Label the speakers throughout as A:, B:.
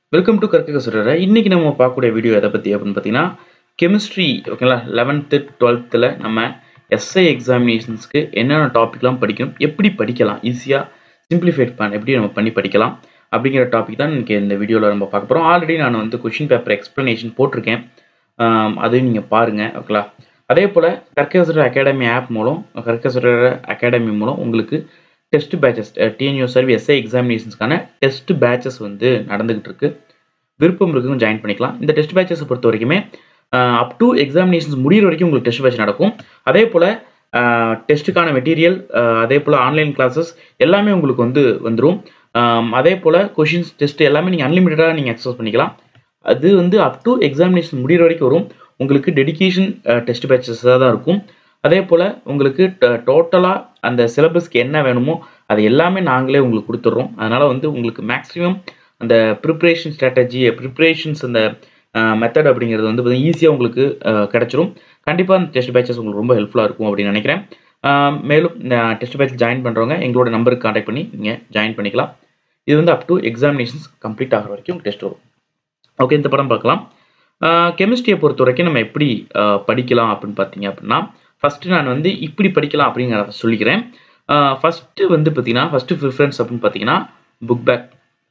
A: welcome to கற்க கசுரரை இன்னைக்கு நம்ம பார்க்கக்கூடிய வீடியோ எதை பற்றி அப்படின்னு பார்த்தீங்கன்னா கெமிஸ்ட்ரி ஓகேங்களா லெவன்த்து டுவெல்த்தில் நம்ம எஸ்ஐ எக்ஸாமினேஷன்ஸ்க்கு என்னென்ன டாபிக்லாம் படிக்கணும் எப்படி படிக்கலாம் ஈஸியாக சிம்பிளிஃபைட் பண்ண எப்படி நம்ம பண்ணி படிக்கலாம் அப்படிங்கிற டாபிக் தான் இன்னைக்கு இந்த வீடியோவில் நம்ம பார்க்க போகிறோம் ஆல்ரெடி நான் வந்து கொஷின் பேப்பர் எக்ஸ்ப்ளனேஷன் போட்டிருக்கேன் ஆம், அதையும் நீங்கள் பாருங்கள் ஓகேங்களா அதே போல் கற்கசுரர் அகாடமி ஆப் மூலம் கற்கசுரர் அகாடமி மூலம் உங்களுக்கு டெஸ்ட் பேச்சஸ் டிஎன்யூ சர்வி எஸ்ஐ எக்ஸாமினேஷன்ஸ்க்கான டெஸ்ட் பேச்சஸ் வந்து நடந்துகிட்டு இருக்கு விருப்பம் இருக்கவங்க ஜாயின் பண்ணிக்கலாம் இந்த டெஸ்ட் பேச்சஸை பொறுத்த வரைக்குமே அப் டு எக்ஸாமினேஷன்ஸ் முடியிற வரைக்கும் உங்களுக்கு டெஸ்ட் பேட்ச் நடக்கும் அதே போல் டெஸ்ட்டுக்கான மெட்டீரியல் அதே போல் ஆன்லைன் கிளாஸஸ் எல்லாமே உங்களுக்கு வந்து வந்துடும் அதே போல் கொஷின்ஸ் டெஸ்ட் எல்லாமே நீங்கள் அன்லிமிட்டடாக நீங்கள் அக்சஸ் பண்ணிக்கலாம் அது வந்து அப் டு எக்ஸாமினேஷன் முடிகிற வரைக்கும் வரும் உங்களுக்கு டெடிகேஷன் டெஸ்ட் பேட்சஸாக தான் இருக்கும் அதே போல் உங்களுக்கு டோட்டலாக அந்த சிலபஸ்க்கு என்ன வேணுமோ அது எல்லாமே நாங்களே உங்களுக்கு கொடுத்துட்றோம் அதனால் வந்து உங்களுக்கு மேக்ஸிமம் அந்த ப்ரிப்ரேஷன் ஸ்ட்ராட்டஜி ப்ரிப்ரேஷன்ஸ் அந்த மெத்தட் அப்படிங்கிறது வந்து பார்த்தீங்கன்னா ஈஸியாக உங்களுக்கு அஹ், கிடைச்சிரும் கண்டிப்பாக அந்த டெஸ்ட் பேச்சஸ் உங்களுக்கு ரொம்ப ஹெல்ப்ஃபுல்லாக இருக்கும் அப்படின்னு நினைக்கிறேன் அஹ், மேலும் இந்த டெஸ்ட் பேட்ச் ஜாயின் பண்ணுறவங்க எங்களோட நம்பருக்கு காண்டாக்ட் பண்ணி நீங்கள் ஜாயின் பண்ணிக்கலாம் இது வந்து அப் டு எக்ஸாமினேஷன்ஸ் கம்ப்ளீட் ஆகிற வரைக்கும் டெஸ்ட் வரும் ஓகே இந்த படம் பார்க்கலாம் கெமிஸ்ட்ரியை பொறுத்த வரைக்கும் நம்ம எப்படி அஹ், படிக்கலாம் அப்படின்னு பார்த்தீங்க அப்படின்னா ஃபஸ்ட்டு நான் வந்து இப்படி படிக்கலாம் அப்படிங்கிறத சொல்லிக்கிறேன் ஃபஸ்ட்டு வந்து பார்த்தீங்கன்னா ஃபஸ்ட்டு ப்ரிஃபரன்ஸ் அப்படின்னு பார்த்தீங்கன்னா புக் பேக்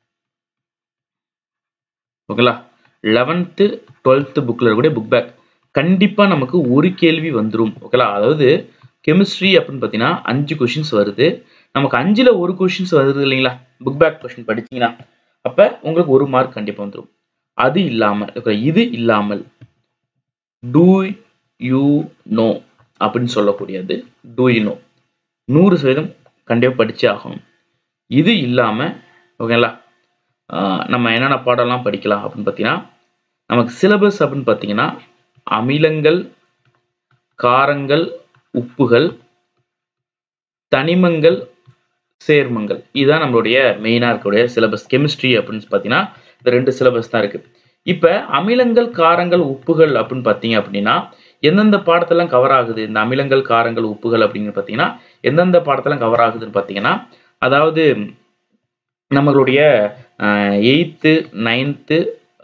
A: ஓகேங்களா லெவன்த்து டுவெல்த்து புக்கில் இருக்கக்கூடிய புக் பேக் கண்டிப்பாக நமக்கு ஒரு கேள்வி வந்துடும் ஓகேங்களா அதாவது கெமிஸ்ட்ரி அப்படின்னு பார்த்தீங்கன்னா அஞ்சு கொஷின்ஸ் வருது நமக்கு அஞ்சில் ஒரு கொஷின்ஸ் வருது இல்லைங்களா புக் பேக் கொஷின் படிச்சீங்கன்னா அப்போ உங்களுக்கு ஒரு மார்க் கண்டிப்பாக வந்துடும் அது இல்லாமல் okay, இது இல்லாமல் டூ யூ நோ அப்படின்னு சொல்லக்கூடியது டூ யூ நோ நூறு சதவீதம் கண்டிப்பாக படிச்சே ஆகணும் இது இல்லாமல் ஓகேங்களா ஆஹ் நம்ம என்னென்ன பாடம்லாம் படிக்கலாம் அப்படின்னு பார்த்தீங்கன்னா நமக்கு சிலபஸ் அப்படின்னு பார்த்தீங்கன்னா அமிலங்கள் காரங்கள் உப்புகள் தனிமங்கள் சேர்மங்கள் இதுதான் நம்மளுடைய மெயினாக இருக்கக்கூடிய சிலபஸ் கெமிஸ்ட்ரி அப்படின்னு பார்த்தீங்கன்னா இந்த ரெண்டு சிலபஸ் தான் இருக்கு இப்போ அமிலங்கள் காரங்கள் உப்புகள் அப்படின்னு பார்த்தீங்க அப்படின்னா எந்தெந்த பாடத்தெல்லாம் கவர் ஆகுது இந்த அமிலங்கள் காரங்கள் உப்புகள் அப்படின்னு பார்த்தீங்கன்னா எந்தெந்த பாடத்தெல்லாம் கவர் ஆகுதுன்னு பார்த்தீங்கன்னா அதாவது நம்மளுடைய eighth ninth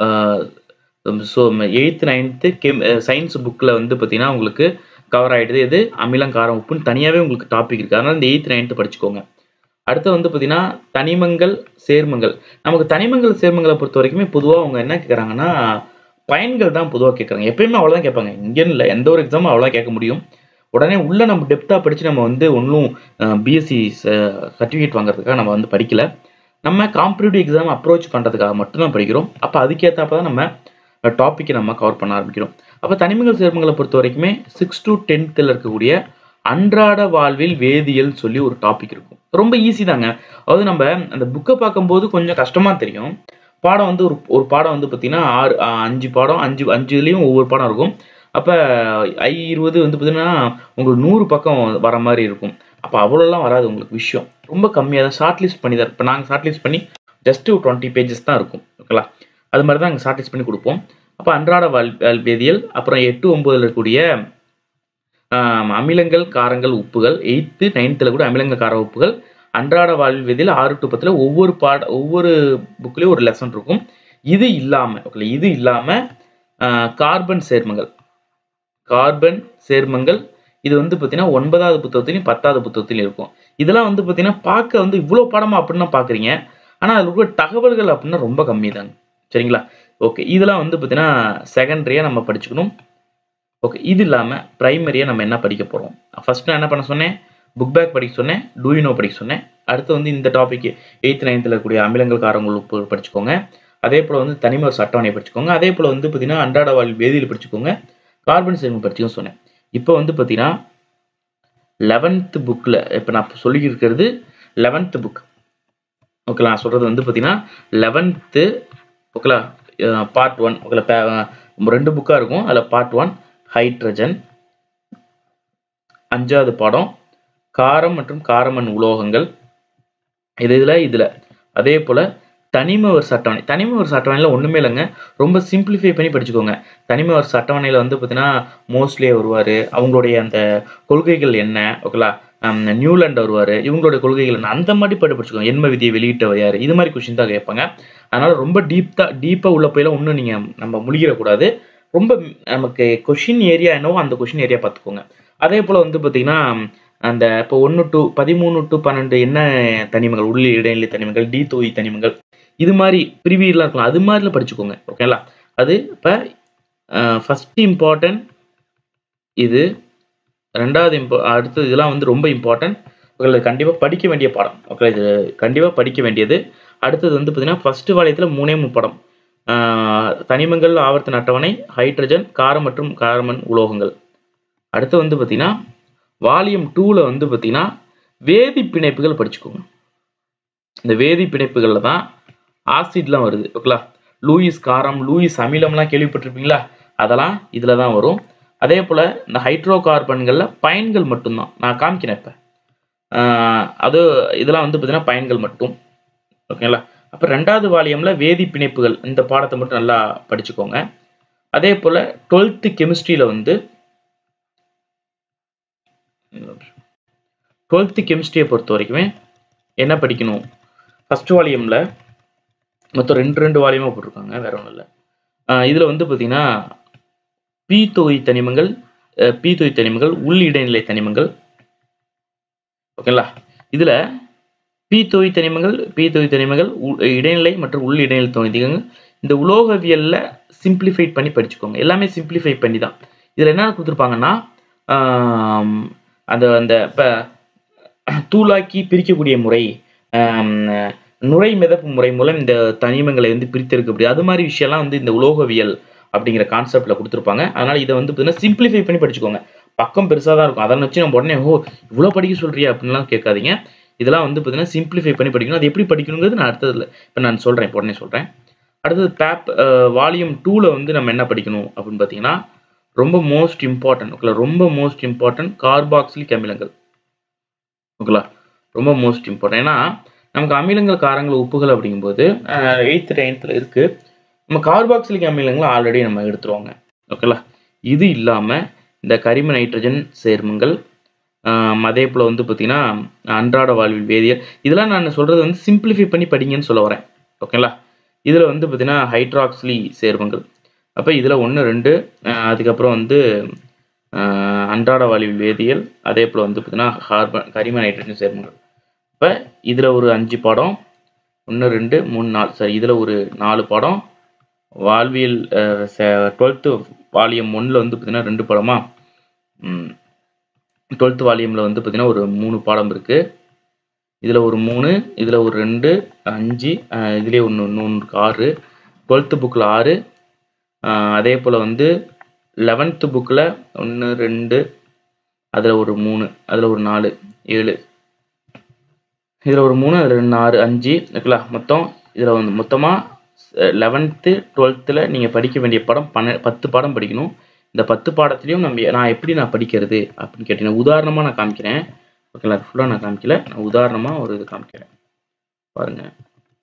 A: so eighth ninth chem science புக்கில் வந்து பார்த்தீங்கன்னா உங்களுக்கு கவர் ஆகிடுது எது அமிலங்காரம் உப்புன்னு தனியாகவே உங்களுக்கு டாபிக் இருக்குது அதனால் இந்த எயித்து நைன்த்து படிச்சுக்கோங்க அடுத்து வந்து பார்த்தீங்கன்னா தனிமங்கள் சேர்மங்கள் நமக்கு தனிமங்கள் சேர்மங்களை பொறுத்த வரைக்குமே பொதுவாக அவங்க என்ன கேட்குறாங்கன்னா பயன்கள் தான் பொதுவாக கேட்குறாங்க எப்பயுமே அவ்வளோதான் கேட்பாங்க இங்கேன்னு இல்லை எந்த ஒரு எக்ஸாமும் அவ்வளோ கேட்க முடியும் உடனே உள்ள நம்ம டெப்த்தாக படித்து நம்ம வந்து ஒன்றும் பிஎஸ்சி சர்டிஃபிகேட் வாங்குறதுக்காக நம்ம வந்து படிக்கல நம்ம காம்படிட்டிவ் எக்ஸாம் அப்ரோச் பண்ணுறதுக்காக மட்டும்தான் படிக்கிறோம் அப்போ அதுக்கேற்றப்ப தான் நம்ம டாப்பிக்கை நம்ம கவர் பண்ண ஆரம்பிக்கிறோம் அப்போ தனிமங்கள் சேர்மங்களை பொறுத்த வரைக்குமே சிக்ஸ் டு டென்த்தில் இருக்கக்கூடிய அன்றாட வாழ்வில் வேதியியல் சொல்லி ஒரு டாபிக் இருக்கும் ரொம்ப ஈஸி தாங்க அதாவது நம்ம அந்த புக்கை பார்க்கும்போது கொஞ்சம் கஷ்டமாக தெரியும் பாடம் வந்து ஒரு ஒரு பாடம் வந்து பார்த்தீங்கன்னா ஆறு ஆ, அஞ்சு பாடம் அஞ்சு அஞ்சுலேயும் ஒவ்வொரு பாடம் இருக்கும் அப்போ ஐ இருபது வந்து பார்த்தீங்கன்னா உங்களுக்கு நூறு பக்கம் வர மாதிரி இருக்கும் அப்போ அவ்வளோலாம் வராது உங்களுக்கு விஷயம் ரொம்ப கம்மியாக தான் ஷார்ட் லிஸ்ட் பண்ணி தான் இப்போ நாங்கள் ஷார்ட் லிஸ்ட் பண்ணி ஜஸ்ட் ஒரு டுவெண்ட்டி பேஜஸ் தான் இருக்கும் ஓகேங்களா அது மாதிரி தான் நாங்கள் ஷார்ட் லிஸ்ட் பண்ணி கொடுப்போம் அப்போ அன்றாட வாழ் வாழ் வேதியியல் அப்புறம் எட்டு ஒன்பதுல இருக்கக்கூடிய ஆம், அமிலங்கள் காரங்கள் உப்புகள் எயித்து நைன்த்தில் கூட அமிலங்கள் கார உப்புகள் அன்றாட வாழ்வியதில் ஆறு டு பத்தில் ஒவ்வொரு பாட ஒவ்வொரு புக்லேயும் ஒரு லெசன் இருக்கும் இது இல்லாமல் ஓகே இது இல்லாமல் கார்பன் சேர்மங்கள் கார்பன் சேர்மங்கள் இது வந்து பார்த்தீங்கன்னா ஒன்பதாவது புத்தகத்திலையும் பத்தாவது புத்தகத்திலையும் இருக்கும் இதெல்லாம் வந்து பார்த்தீங்கன்னா பார்க்க வந்து இவ்வளோ பாடமா அப்படின்னு பார்க்குறீங்க ஆனால் அதில் இருக்கிற தகவல்கள் அப்படின்னா ரொம்ப கம்மி தாங்க சரிங்களா ஓகே இதெல்லாம் வந்து பார்த்தீங்கன்னா செகண்டரியாக நம்ம படிச்சுக்கணும் ஓகே இது இல்லாமல் ப்ரைமரியாக நம்ம என்ன படிக்க போகிறோம் ஃபர்ஸ்ட் நான் என்ன பண்ண சொன்னேன் புக் பேக் படிக்க சொன்னேன் டூயினோ படிக்க சொன்னேன் அடுத்து வந்து இந்த டாபிக் எயித்து நைன்த்தில் இருக்கக்கூடிய அமிலங்கள் காரங்கள் உப்பு படிச்சுக்கோங்க அதே போல் வந்து தனிம அட்டவணை படிச்சுக்கோங்க அதே போல் வந்து பார்த்தீங்கன்னா அன்றாட வாழ் வேதியியல் படிச்சுக்கோங்க கார்பன் சேர்மம் படிச்சுக்கோங்க சொன்னேன் இப்போ வந்து பார்த்தீங்கன்னா லெவன்த்து புக்கில் இப்போ நான் சொல்லி இருக்கிறது லெவன்த்து புக் ஓகேலா நான் சொல்கிறது வந்து பார்த்தீங்கன்னா லெவன்த்து ஓகேலா பார்ட் ஒன் ஓகேலா ரெண்டு புக்காக இருக்கும் அதில் பார்ட் ஒன் ஹைட்ரஜன் அஞ்சாவது பாடம் காரம் மற்றும் காரமண் உலோகங்கள் இது இதில் இதில் அதே போல் தனிம ஒரு அட்டவணை தனிம ஒரு அட்டவணையில் ஒன்றுமே இல்லைங்க ரொம்ப சிம்பிளிஃபை பண்ணி படிச்சுக்கோங்க தனிம ஒரு அட்டவணையில் வந்து பார்த்தீங்கன்னா மோஸ்ட்லியே வருவார் அவங்களுடைய அந்த கொள்கைகள் என்ன ஓகேலா நியூலாண்ட் வருவார் இவங்களுடைய கொள்கைகள் என்ன அந்த மாதிரி படி படிச்சுக்கோங்க எண்ம விதியை வெளியிட்டவர் யார் இது மாதிரி கொஸ்டின் தான் கேட்பாங்க அதனால ரொம்ப டீப்தா டீப்பாக உள்ள போயெல்லாம் ஒன்றும் நீங்கள் நம்ம முழுகிடக்கூடாது ரொம்ப நமக்கு கொஷின் ஏரியா என்னவோ அந்த கொஷின் ஏரியா பார்த்துக்கோங்க அதே போல் வந்து பார்த்தீங்கன்னா அந்த இப்போ ஒன்று டு பதிமூணு டு பன்னெண்டு என்ன தனிமங்கள் உள்ள இடைநிலை தனிமங்கள் டி தொகுதி தனிமங்கள் இது மாதிரி பிரிவியெலாம் இருக்கலாம் அது மாதிரிலாம் படிச்சுக்கோங்க ஓகேங்களா அது இப்போ ஃபஸ்ட் இம்பார்ட்டன்ட் இது ரெண்டாவது இம்போ அடுத்தது இதெல்லாம் வந்து ரொம்ப இம்பார்ட்டன்ட் உங்களுக்கு கண்டிப்பாக படிக்க வேண்டிய பாடம் ஓகே இது கண்டிப்பாக படிக்க வேண்டியது அடுத்தது வந்து பார்த்தீங்கன்னா ஃபர்ஸ்ட் வாலியத்தில் மூணே மூணு படம் தனிமங்கள் ஆவர்த்தன அட்டவணை ஹைட்ரஜன் காரம் மற்றும் கார்பன் உலோகங்கள் அடுத்து வந்து பார்த்தீங்கன்னா வால்யூம் டூவில் வந்து பார்த்தீங்கன்னா வேதி பிணைப்புகள் படிச்சுக்கோங்க இந்த வேதி பிணைப்புகளில் தான் ஆசிட்லாம் வருது ஓகேங்களா லூயிஸ் காரம் லூயிஸ் அமிலம்லாம் கேள்விப்பட்டிருப்பீங்களா அதெல்லாம் இதில் தான் வரும் அதே போல் இந்த ஹைட்ரோ கார்பன்களில் பயன்கள் மட்டும்தான் நான் காமிக்கிறேன் இப்போ அது இதெல்லாம் வந்து பார்த்தீங்கன்னா பயன்கள் மட்டும் ஓகேங்களா அப்போ ரெண்டாவது வாலியமில் வேதி பிணைப்புகள் இந்த பாடத்தை மட்டும் நல்லா படிச்சுக்கோங்க அதே போல் டுவெல்த்து கெமிஸ்ட்ரியில் வந்து டுவெல்த்து கெமிஸ்ட்ரியை பொறுத்த வரைக்குமே என்ன படிக்கணும் ஃபஸ்ட் வாலியமில் மொத்தம் ரெண்டு ரெண்டு வாலியமாக போட்டிருக்காங்க வேற ஒன்றும் இல்லை இதில் வந்து பார்த்தீங்கன்னா பி தொகுதி தனிமங்கள் பி தொகுதி தனிமங்கள் உள் இடைநிலை தனிமங்கள் ஓகேங்களா இதில் பி தொகுதி தனிமங்கள் பி தொகுதி தனிமங்கள் இடைநிலை மற்றும் உள் இடைநிலை தொகுதிகள் இந்த உலோகவியலில் சிம்பிளிஃபைட் பண்ணி படிச்சுக்கோங்க எல்லாமே சிம்பிளிஃபை பண்ணி தான் இதில் என்ன கொடுத்துருப்பாங்கன்னா அந்த அந்த இப்போ தூளாக்கி பிரிக்கக்கூடிய முறை நுரை மிதப்பு முறை மூலம் இந்த தனிமங்களை வந்து பிரித்தெடுக்க முடியும் அது மாதிரி விஷயம்லாம் வந்து இந்த உலோகவியல் அப்படிங்கிற கான்செப்ட்ல கொடுத்துருப்பாங்க அதனால இதை வந்து பார்த்தீங்கன்னா சிம்பிளிஃபை பண்ணி படிச்சுக்கோங்க பக்கம் பெருசாக தான் இருக்கும் அதை வச்சு நம்ம உடனே ஓ இவ்வளோ படிக்க சொல்றியா அப்படின்லாம் கேட்காதீங்க இதெல்லாம் வந்து பார்த்தீங்கன்னா சிம்பிளிஃபை பண்ணி படிக்கணும் அது எப்படி படிக்கணுங்கிறது நான் அடுத்ததுல இப்போ நான் சொல்கிறேன் இப்போ உடனே சொல்கிறேன் அடுத்தது பேப் வால்யூம் டூவில் வந்து நம்ம என்ன படிக்கணும் அப்படின்னு பார்த்தீங்கன்னா ரொம்ப மோஸ்ட் இம்பார்ட்டன்ட் ஓகேங்களா ரொம்ப மோஸ்ட் இம்பார்ட்டன்ட் கார்பாக்சிலிக் அமிலங்கள் ஓகேங்களா ரொம்ப மோஸ்ட் இம்பார்ட்டன்ட் ஏன்னா நமக்கு அமிலங்கள் காரங்கள் உப்புகள் அப்படிங்கும்போது எயித்து நைன்த்தில் இருக்குது நம்ம கார்பாக்சிலிக் அமிலங்கள் ஆல்ரெடி நம்ம எடுத்துருவாங்க ஓகேங்களா இது இல்லாமல் இந்த கரிம நைட்ரஜன் சேர்மங்கள் அதே போல் வந்து பார்த்திங்கன்னா அன்றாட வாழ்வில் வேதியியல் இதெல்லாம் நான் சொல்கிறது வந்து சிம்பிளிஃபை பண்ணி படிங்கன்னு சொல்ல வரேன் ஓகேங்களா இதில் வந்து பார்த்திங்கன்னா ஹைட்ராக்சிலி சேர்மங்கள் அப்போ இதில் ஒன்று ரெண்டு அதுக்கப்புறம் வந்து அன்றாட வாழ்வில் வேதியியல் அதே போல் வந்து பார்த்திங்கன்னா கார்பன் கரிம நைட்ரஜன் சேர்மங்கள் இப்போ இதில் ஒரு அஞ்சு பாடம் ஒன்று ரெண்டு மூணு நாலு சரி இதில் ஒரு நாலு பாடம் வாழ்வியல் டுவெல்த்து வால்யூம் ஒன்றில் வந்து பார்த்திங்கன்னா ரெண்டு படமா டுவெல்த்து வால்யூமில் வந்து பார்த்திங்கன்னா ஒரு மூணு பாடம் இருக்குது இதில் ஒரு மூணு இதில் ஒரு ரெண்டு அஞ்சு இதுலேயே ஒன்று இன்னொன்று ஆறு டுவெல்த்து புக்கில் ஆறு அதே போல் வந்து லெவன்த்து புக்கில் ஒன்று ரெண்டு அதில் ஒரு மூணு அதில் ஒரு நாலு ஏழு இதில் ஒரு மூணு அதில் ரெண்டு ஆறு அஞ்சு ஓகேங்களா மொத்தம் இதில் வந்து மொத்தமாக லெவன்த்து டுவெல்த்தில் நீங்கள் படிக்க வேண்டிய படம் பன்ன பத்து பாடம் படிக்கணும் இந்த பத்து பாடத்துலையும் நம்ம நான் எப்படி நான் படிக்கிறது அப்படின்னு கேட்டீங்கன்னா உதாரணமாக நான் காமிக்கிறேன் ஓகேங்களா ஃபுல்லாக நான் காமிக்கல நான் உதாரணமாக ஒரு இது காமிக்கிறேன் பாருங்கள்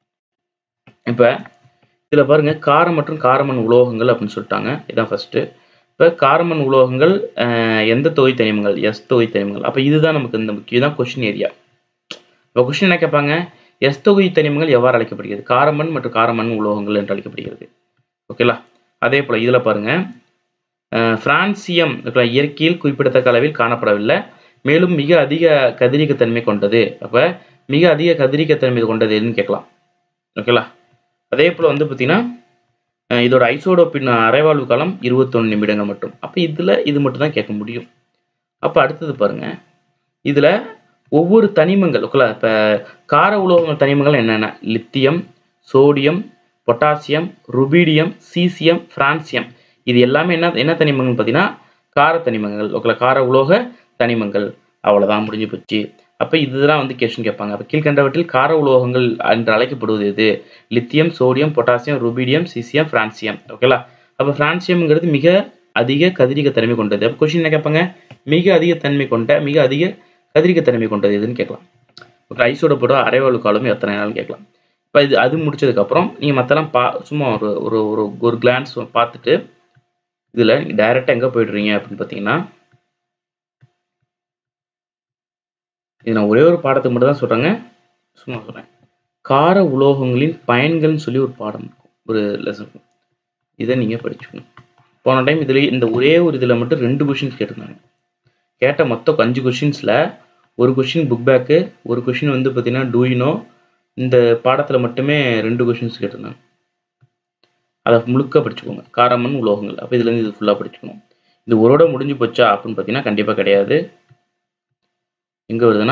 A: இப்போ இதில் பாருங்கள் காரம் மற்றும் காரமண் உலோகங்கள் அப்படின்னு சொல்லிட்டாங்க இதான் ஃபஸ்ட்டு இப்போ காரமண் உலோகங்கள் எந்த தொகை தனிமங்கள் எஸ் தொகை தனிமங்கள் அப்போ இதுதான் நமக்கு இந்த முக்கியம் தான் கொஷின் ஏரியா இப்போ கொஷின் என்ன கேட்பாங்க எஸ் தொகுதி தனிமங்கள் எவ்வாறு அழைக்கப்படுகிறது காரமண் மற்றும் காரமண் உலோகங்கள் என்று அழைக்கப்படுகிறது ஓகேலா அதே போல் இதில் பாருங்க பிரான்சியம் இயற்கையில் குறிப்பிடத்தக்க அளவில் காணப்படவில்லை மேலும் மிக அதிக கதிரியக்கத்தன்மை கொண்டது அப்போ மிக அதிக கதிரியக்கத்தன்மை கொண்டது எதுன்னு கேட்கலாம் ஓகேலா அதே போல் வந்து பார்த்தீங்கன்னா இதோட ஐசோடோப்பின் அரைவாழ்வு காலம் இருபத்தொன்று நிமிடங்கள் மட்டும் அப்போ இதில் இது மட்டும் தான் கேட்க முடியும் அப்போ அடுத்தது பாருங்க இதில் ஒவ்வொரு தனிமங்கள் ஓகேங்களா இப்போ கார உலோகங்கள் தனிமங்கள் என்னென்ன lithium sodium potassium rubidium caesium francium இது எல்லாமே என்ன என்ன தனிமங்கள் பார்த்தீங்கன்னா கார தனிமங்கள் ஓகேங்களா கார உலோக தனிமங்கள் அவ்வளோதான் முடிஞ்சு போச்சு அப்போ இதுதான் வந்து கொஸ்டின் கேட்பாங்க அப்போ கீழ்கண்டவற்றில் கார உலோகங்கள் என்று அழைக்கப்படுவது எது lithium sodium potassium rubidium caesium francium ஓகேங்களா அப்போ பிரான்சியம்ங்கிறது மிக அதிக கதிரிக தன்மை கொண்டது அப்போ கொஸ்டின் என்ன கேட்பாங்க மிக அதிக தன்மை கொண்ட மிக அதிக கதிரிக தன்மை கொண்டது எதுன்னு கேட்கலாம் ஓகே ஐஸோட போட அரைவாழ்வு காலம் எத்தனை நாள் கேட்கலாம் இப்போ இது அது முடிச்சதுக்கப்புறம் நீங்கள் மற்றெல்லாம் பா சும்மா ஒரு ஒரு ஒரு ஒரு கிளான்ஸ் பார்த்துட்டு இதில் நீங்கள் டைரெக்டாக எங்கே போயிடுறீங்க அப்படின்னு பார்த்தீங்கன்னா இது நான் ஒரே ஒரு பாடத்துக்கு மட்டும் தான் சொல்கிறேங்க சும்மா சொல்கிறேன் கார உலோகங்களின் பயன்கள்னு சொல்லி ஒரு பாடம் இருக்கும் ஒரு லெசன் இருக்கும் இதை நீங்கள் படிச்சுக்கணும் போன டைம் இதில் இந்த ஒரே ஒரு இதில் மட்டும் ரெண்டு கொஷின்ஸ் கேட்டிருந்தாங்க கேட்ட மொத்தம் அஞ்சு கொஷின்ஸில் ஒரு கொஷின் புக் பேக்கு ஒரு கொஷின் வந்து பார்த்தீங்கன்னா டூயினோ இந்த பாடத்தில் மட்டுமே ரெண்டு கொஷின்ஸ் கேட்டிருந்தாங்க அதை முழுக்க படிச்சுக்கோங்க காரமண் உலோகங்கள் அப்போ இதுலேருந்து இது ஃபுல்லாக படிச்சுக்கணும் இது ஒரோட முடிஞ்சு போச்சா அப்படின்னு பார்த்தீங்கன்னா கண்டிப்பாக கிடையாது எங்கே வருதுன்னா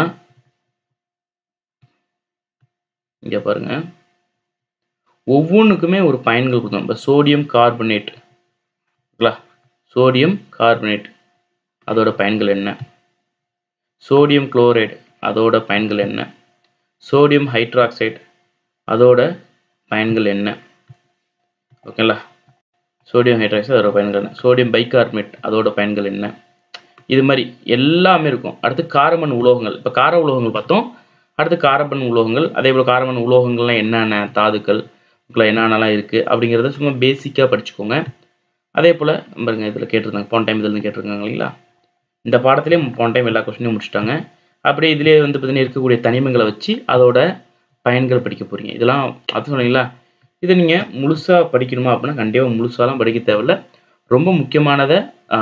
A: இங்கே பாருங்க ஒவ்வொன்றுக்குமே ஒரு பயன்கள் கொடுத்தோம் இப்போ சோடியம் கார்பனேட் சோடியம் கார்பனேட் அதோட பயன்கள் என்ன சோடியம் குளோரைடு அதோட பயன்கள் என்ன சோடியம் ஹைட்ராக்சைடு அதோட பயன்கள் என்ன ஓகேங்களா சோடியம் ஹைட்ராக்சைடு அதோட பயன்கள் என்ன சோடியம் பைகார்பனேட் அதோட பயன்கள் என்ன இது மாதிரி எல்லாமே இருக்கும் அடுத்து காரமண் உலோகங்கள் இப்போ கார உலோகங்கள் பார்த்தோம் அடுத்து காரமண் உலோகங்கள் அதே போல் காரமண் உலோகங்கள்லாம் என்னென்ன தாதுக்கள் என்னென்னலாம் இருக்குது அப்படிங்கிறத சும்மா பேசிக்காக படிச்சுக்கோங்க அதே போல் பாருங்க இதில் கேட்டிருந்தாங்க போன டைம் இதில் கேட்டிருக்காங்க இல்லைங்களா இந்த பாடத்துலேயும் போன டைம் எல்லா கொஸ்டினையும் முடிச்சுட்டாங்க அப்படியே இதிலே வந்து பார்த்தீங்கன்னா இருக்கக்கூடிய தனிமங்களை வச்சு அதோட பயன்கள் படிக்க போகிறீங்க இதெல்லாம் அது சொன்னீங்களா இதை நீங்கள் முழுசாக படிக்கணுமா அப்படின்னா கண்டிப்பாக முழுசாலாம் படிக்க தேவையில்ல ரொம்ப முக்கியமானதை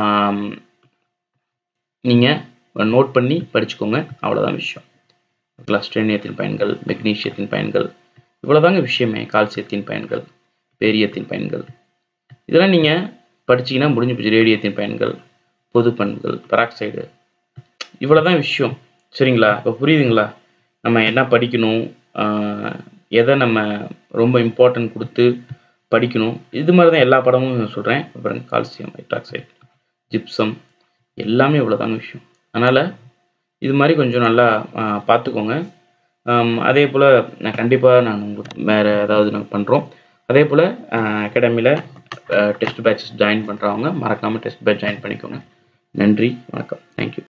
A: நீங்கள் நோட் பண்ணி படிச்சுக்கோங்க அவ்வளோதான் விஷயம் கிளஸ்டேனியத்தின் பயன்கள் மெக்னீஷியத்தின் பயன்கள் இவ்வளோதாங்க விஷயமே கால்சியத்தின் பயன்கள் பேரியத்தின் பயன்கள் இதெல்லாம் நீங்கள் படிச்சீங்கன்னா முடிஞ்சு போச்சு ரேடியத்தின் பயன்கள் பொது பண்புகள் பெராக்சைடு இவ்வளோதான் விஷயம் சரிங்களா இப்போ புரியுதுங்களா நம்ம என்ன படிக்கணும் ஆஹ் எதை நம்ம ரொம்ப இம்பார்ட்டன்ட் கொடுத்து படிக்கணும் இது மாதிரி தான் எல்லா படமும் சொல்கிறேன் அப்புறம் கால்சியம் ஹைட்ராக்சைடு ஜிப்சம் எல்லாமே இவ்வளோதாங்க விஷயம் அதனால் இது மாதிரி கொஞ்சம் நல்லா ஆஹ் பார்த்துக்கோங்க ஆம், அதே போல் நான் கண்டிப்பாக நான் உங்களுக்கு வேறு ஏதாவது நாங்கள் பண்ணுறோம் அதே போல் அகாடமியில் டெஸ்ட் பேட்சஸ் ஜாயின் பண்ணுறவங்க மறக்காமல் டெஸ்ட் பேட்ச் ஜாயின் பண்ணிக்கோங்க நன்றி வணக்கம் தேங்க்யூ